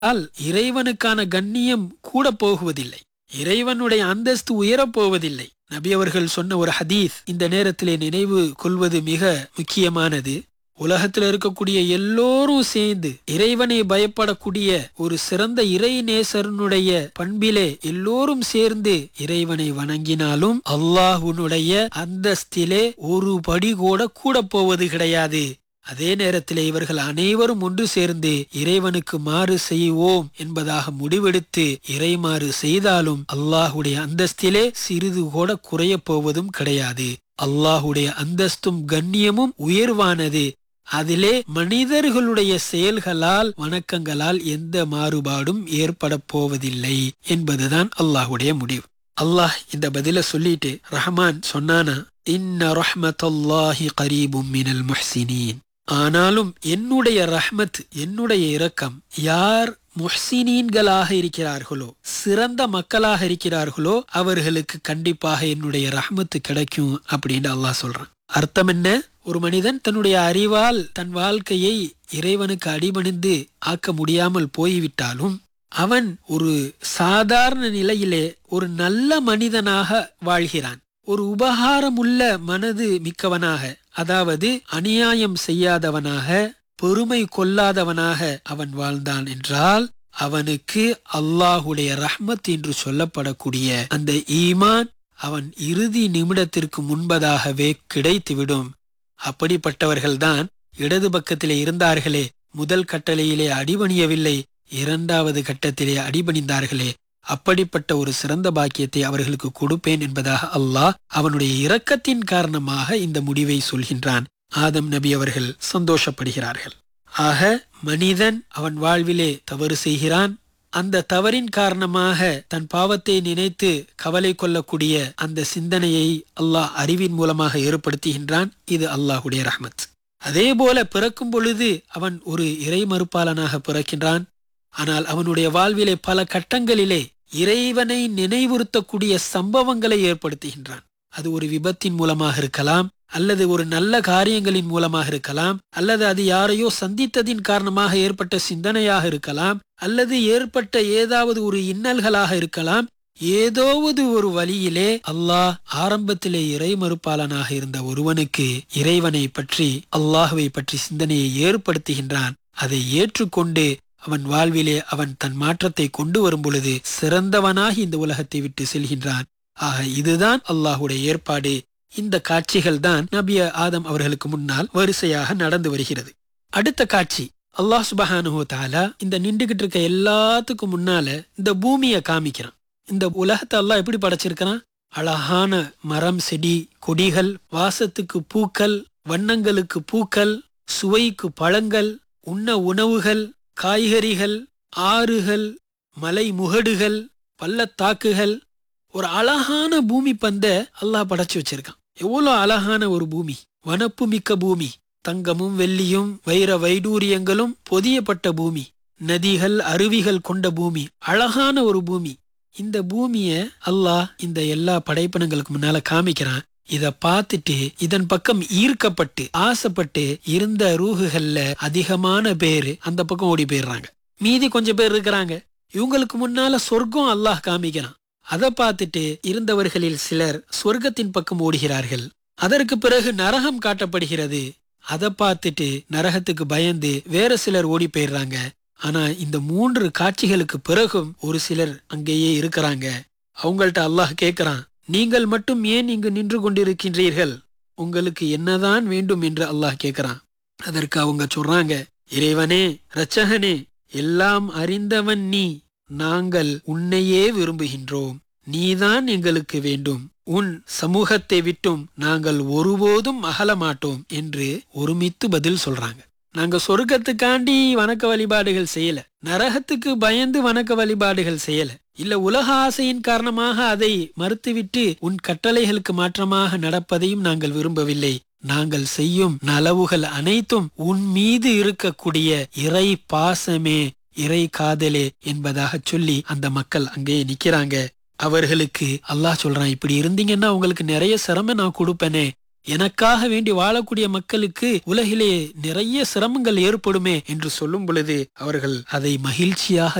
all இறைவனுக்கான கண்ணியம் கூட போகுவதில்லை இறைவனுடைய அந்தஸ்து உயரப் போவதில்லை நபி அவர்கள் சொன்ன ஒரு ஹதீஸ் இந்த நேரத்திலே நினைவு கொள்வது மிக முக்கியமானது உலகத்தில் இருக்கக்கூடிய எல்லோரும் சேர்ந்து இறைவனை பயப்படக்கூடிய ஒரு சிறந்த இறை நேசரனுடைய பண்பிலே எல்லோரும் சேர்ந்து இறைவனை வணங்கினாலும் அல்லாஹ்வுடைய அந்தஸ்திலே ஒரு படி கூட கூட போவது கிடையாது அதே நேரத்திலே இவர்கள் அனைவரும் ஒன்று சேர்ந்து இறைவனுக்கு மாறு செய்வோம் என்பதாக முடிவெடுத்து இறைமாறு செய்தாலும் அல்லாஹுடைய அந்தஸ்திலே சிறிது கூட குறையப் போவதும் கிடையாது அல்லாஹுடைய அந்தஸ்தும் கண்ணியமும் உயர்வானது அதிலே மனிதர்களுடைய செயல்களால் வணக்கங்களால் எந்த மாறுபாடும் ஏற்பட போவதில்லை என்பதுதான் அல்லாஹுடைய முடிவு அல்லாஹ் இந்த பதில சொல்லிட்டு ரஹ்மான் சொன்னானா இன்ன ரஹ்மத்தல்லாஹி கரீபும் மினல் முஹ்சினீன் ஆனாலும் என்னுடைய ரஹ்மத் என்னுடைய இரக்கம் யார் முஹ்சினீன்களாக இருக்கிறார்களோ சிறந்த மக்களாக இருக்கிறார்களோ அவர்களுக்கு கண்டிப்பாக என்னுடைய ரஹ்மத்து கிடைக்கும் அப்படின்னு அல்லாஹ் சொல்றான் அர்த்தம் என்ன ஒரு மனிதன் தன்னுடைய அறிவால் தன் வாழ்க்கையை இறைவனுக்கு அடிபணிந்து ஆக்க முடியாமல் போய்விட்டாலும் அவன் ஒரு சாதாரண நிலையிலே ஒரு நல்ல மனிதனாக வாழ்கிறான் ஒரு உபகாரமுள்ள மனது மிக்கவனாக அதாவது அநியாயம் செய்யாதவனாக பெருமை கொள்ளாதவனாக அவன் வாழ்ந்தான் என்றால் அவனுக்கு அல்லாஹுடைய ரஹ்மத் என்று சொல்லப்படக்கூடிய அந்த ஈமான் அவன் இறுதி நிமிடத்திற்கு முன்பதாகவே கிடைத்துவிடும் அப்படிப்பட்டவர்கள்தான் இடது பக்கத்திலே இருந்தார்களே முதல் கட்டளையிலே அடிபணியவில்லை இரண்டாவது கட்டத்திலே அடிபணிந்தார்களே அப்படிப்பட்ட ஒரு சிறந்த பாக்கியத்தை அவர்களுக்கு கொடுப்பேன் என்பதாக அல்லாஹ் அவனுடைய இரக்கத்தின் காரணமாக இந்த முடிவை சொல்கின்றான் ஆதம் நபி அவர்கள் சந்தோஷப்படுகிறார்கள் ஆக மனிதன் அவன் வாழ்விலே தவறு செய்கிறான் அந்த தவறின் காரணமாக தன் பாவத்தை நினைத்து கவலை கொள்ளக்கூடிய அந்த சிந்தனையை அல்லாஹ் அறிவின் மூலமாக ஏற்படுத்துகின்றான் இது அல்லாஹுடைய ரஹ்மத் அதே போல பிறக்கும் பொழுது அவன் ஒரு இறை மறுப்பாளனாக பிறக்கின்றான் ஆனால் அவனுடைய வாழ்விலே பல கட்டங்களிலே இறைவனை நினைவுறுத்தக்கூடிய சம்பவங்களை ஏற்படுத்துகின்றான் அது ஒரு விபத்தின் மூலமாக இருக்கலாம் அல்லது ஒரு நல்ல காரியங்களின் மூலமாக இருக்கலாம் அல்லது அது யாரையோ சந்தித்ததின் காரணமாக ஏற்பட்ட சிந்தனையாக இருக்கலாம் அல்லது ஏற்பட்ட ஏதாவது ஒரு இன்னல்களாக இருக்கலாம் ஏதோவது ஒரு வழியிலே அல்லாஹ் ஆரம்பத்திலே இறை மறுப்பாளனாக இருந்த ஒருவனுக்கு இறைவனை பற்றி அல்லாஹுவை பற்றி சிந்தனையை ஏற்படுத்துகின்றான் அதை ஏற்றுக்கொண்டு அவன் வாழ்விலே அவன் தன் மாற்றத்தை கொண்டு வரும் பொழுது சிறந்தவனாகி இந்த உலகத்தை விட்டு செல்கின்றான் ஆக இதுதான் அல்லாஹுடைய ஏற்பாடு இந்த காட்சிகள் தான் நபிய ஆதம் அவர்களுக்கு முன்னால் வரிசையாக நடந்து வருகிறது அடுத்த காட்சி அல்லாஹ் சுபஹானுஹு தாலா இந்த நின்றுகிட்டு இருக்க எல்லாத்துக்கும் முன்னால இந்த பூமியை காமிக்கிறான் இந்த உலகத்தை அல்லாஹ் எப்படி படைச்சிருக்கிறான் அழகான மரம் செடி கொடிகள் வாசத்துக்கு பூக்கள் வண்ணங்களுக்கு பூக்கள் சுவைக்கு பழங்கள் உண்ண உணவுகள் காய்கறிகள் ஆறுகள் மலை முகடுகள் பள்ளத்தாக்குகள் ஒரு அழகான பூமி பந்த அல்லாஹ் படைச்சு வச்சிருக்கான் எவ்வளவு அழகான ஒரு பூமி வனப்பு மிக்க பூமி தங்கமும் வெள்ளியும் வைர வைடூரியங்களும் பொதியப்பட்ட பூமி நதிகள் அருவிகள் கொண்ட பூமி அழகான ஒரு பூமி இந்த பூமிய அல்லாஹ் இந்த எல்லா படைப்பினங்களுக்கு முன்னால காமிக்கிறான் இத பார்த்துட்டு இதன் பக்கம் ஈர்க்கப்பட்டு ஆசைப்பட்டு இருந்த ரூகுகள்ல அதிகமான பேரு அந்த பக்கம் ஓடி போயிடுறாங்க மீதி கொஞ்சம் பேர் இருக்கிறாங்க இவங்களுக்கு முன்னால சொர்க்கம் அல்லாஹ் காமிக்கிறான் அதை பார்த்துட்டு இருந்தவர்களில் சிலர் சொர்க்கத்தின் பக்கம் ஓடுகிறார்கள் அதற்கு பிறகு நரகம் காட்டப்படுகிறது அதை பார்த்துட்டு நரகத்துக்கு பயந்து வேற சிலர் ஓடி போயிடுறாங்க ஆனா இந்த மூன்று காட்சிகளுக்கு பிறகும் ஒரு சிலர் அங்கேயே இருக்கிறாங்க அவங்கள்ட்ட அல்லாஹ் கேட்கிறான் நீங்கள் மட்டும் ஏன் இங்கு நின்று கொண்டிருக்கின்றீர்கள் உங்களுக்கு என்னதான் வேண்டும் என்று அல்லாஹ் கேட்கிறான் அதற்கு அவங்க சொல்றாங்க இறைவனே இரட்சகனே எல்லாம் அறிந்தவன் நீ நாங்கள் உன்னையே விரும்புகின்றோம் நீதான் எங்களுக்கு வேண்டும் உன் சமூகத்தை விட்டும் நாங்கள் ஒருபோதும் அகல மாட்டோம் என்று ஒருமித்து பதில் சொல்றாங்க நாங்க சொர்க்கத்துக்காண்டி வணக்க வழிபாடுகள் செய்யல நரகத்துக்கு பயந்து வணக்க வழிபாடுகள் செய்யல இல்ல உலக ஆசையின் காரணமாக அதை மறுத்துவிட்டு உன் கட்டளைகளுக்கு மாற்றமாக நடப்பதையும் நாங்கள் விரும்பவில்லை நாங்கள் செய்யும் நலவுகள் அனைத்தும் உன் மீது இருக்கக்கூடிய இறை பாசமே இறை காதலே என்பதாக சொல்லி அந்த மக்கள் அங்கேயே நிக்கிறாங்க அவர்களுக்கு அல்லாஹ் சொல்றான் இப்படி இருந்தீங்கன்னா உங்களுக்கு நிறைய சிரமம் நான் கொடுப்பேனே எனக்காக வேண்டி வாழக்கூடிய மக்களுக்கு உலகிலே நிறைய சிரமங்கள் ஏற்படுமே என்று சொல்லும் பொழுது அவர்கள் அதை மகிழ்ச்சியாக